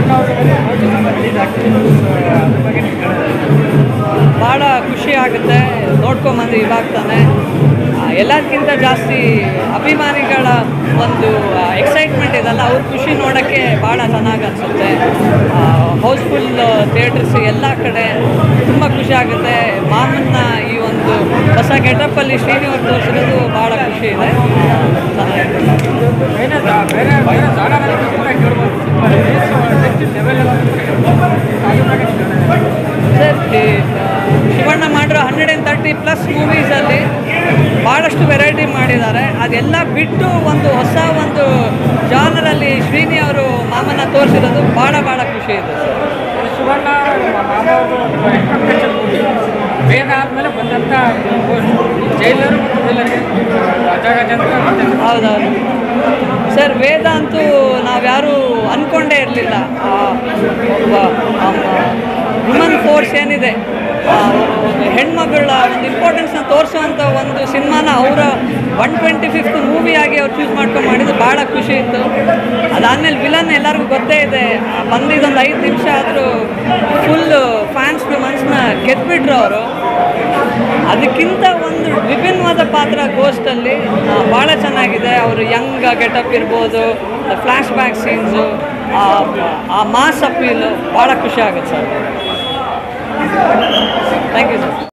ಶಿವಣ್ಣ ಅವರು ರಿಲೀಸ್ ಆಗ್ತಿದೆ ಅದ್ರ ಬಗ್ಗೆ ನೀವು ಹೇಳೋದು ಭಾಳ ಖುಷಿ ಆಗುತ್ತೆ ನೋಡ್ಕೊಂಬಂದು ಇವಾಗ ತಾನೆ ಆ, ಎಲ್ಲದಕ್ಕಿಂತ ಜಾಸ್ತಿ ಅಭಿಮಾನಿಗಳ ಒಂದು ಎಕ್ಸೈಟ್ಮೆಂಟ್ ಇದೆಲ್ಲ ಅವ್ರ ಖುಷಿ ನೋಡೋಕ್ಕೆ ಭಾಳ ಚೆನ್ನಾಗಿ ಅನಿಸುತ್ತೆ ಹೌಸ್ಫುಲ್ ಥಿಯೇಟರ್ಸ್ ಎಲ್ಲ ಕಡೆ ತುಂಬ ಖುಷಿ ಆಗುತ್ತೆ ಮಾಮನ್ನ ಈ ಒಂದು ಹೊಸ ಗೆಟಪ್ಪಲ್ಲಿ ಶ್ರೀನಿವಾಸ್ ತೋರಿಸಿರೋದು ಭಾಳ ಖುಷಿ ಇದೆ ಚೆನ್ನಾಗಿದೆ ಬೇರೆ ಜಾ- ಬೇರೆ ಬೇರೆ ಜಾನರಲ್ಲಿ ಕೂಡ ಕೇಳ್ಬೋದು ನೆಕ್ಸ್ಟ್ ಲೆವೆಲ್ ಎಲ್ಲ ಅದ್ರ ಬಗ್ಗೆ ನೀವು ಹೇಳೋದು ಸರ್ ಈ, ಆ, ಶಿವಣ್ಣ ಮಾಡಿರೋ ಹಂಡ್ರೆಡ್ ಆ್ಯಂಡ್ ತರ್ಟಿ ಪ್ಲಸ್ ಮೂವೀಸಲ್ಲಿ ಭಾಳಷ್ಟು ವೆರೈಟಿ ಮಾಡಿದ್ದಾರೆ ಅದೆಲ್ಲ ಬಿಟ್ಟು ಒಂದು ಹೊಸ ಒಂದು ಜಾನರಲ್ಲಿ ಶ್ರೀನಿ ಅವರು ಮಾಮನ ತೋರಿಸಿರೋದು ಭಾಳ ಭಾಳ ಖುಷಿ ಇದೆ ಸರ್ ಶಿವಣ್ಣ ಮಾಮ ಅವರು ಎಕ್ಸ್ಪೆಕ್ಟೇಷನ್ ಬೇಗ ಆದಮೇಲೆ ಬಂದಂಥ ಪೋಸ್ಟ್ ಜೈಲರು ಮತ್ತು ಜೈಲರಿಗೆ ಗಜಗಜೇಂದ್ರ ಮತ್ತೆ ಹೌದೌದು ಸರ್ ವೇದ ಅಂತೂ ನಾವ್ಯಾರೂ ಅಂದ್ಕೊಂಡೇ ಇರಲಿಲ್ಲ ಒಬ್ಬ ವುಮನ್ ಫೋರ್ಸ್ ಏನಿದೆ ಆ, ಒಂದು ಹೆಣ್ಮಗಳ ಒಂದು ಇಂಪಾರ್ಟೆನ್ಸ್ನ ತೋರಿಸುವಂಥ ಒಂದು ಸಿನಿಮಾನ ಅವರ ಒನ್ ಟ್ವೆಂಟಿ ಫಿಫ್ತ್ ಮೂವಿಯಾಗಿ ಅವ್ರು ಚೂಸ್ ಮಾಡ್ಕೊಂಡು ಮಾಡಿದ್ದು ಭಾಳ ಖುಷಿ ಇತ್ತು ಅದಾದಮೇಲೆ ವಿಲನ್ ಎಲ್ಲರಿಗೂ ಗೊತ್ತೇ ಇದೆ ಬಂದಿದ್ದೊಂದು ಐದು ನಿಮಿಷ ಆದರೂ ಫುಲ್ ಫ್ಯಾನ್ಸ್ ಮನ್ಸನ್ನ ಗೆದ್ಬಿಟ್ರು ಅವರು ಅದಕ್ಕಿಂತ ಒಂದು ವಿಭಿನ್ನವಾದ ಪಾತ್ರ ಗೋಸ್ಟಲ್ಲಿ ಭಾಳ ಚೆನ್ನಾಗಿದೆ ಅವರು ಯಂಗ್ ಗೆಟಪ್ ಇರ್ಬೋದು ಫ್ಲ್ಯಾಶ್ ಬ್ಯಾಕ್ ಸೀನ್ಸು ಆ ಮಾಸ್ ಅಪೀಲು ಭಾಳ ಖುಷಿ ಆಗುತ್ತೆ ಸರ್ ಥ್ಯಾಂಕ್ ಯು ಸರ್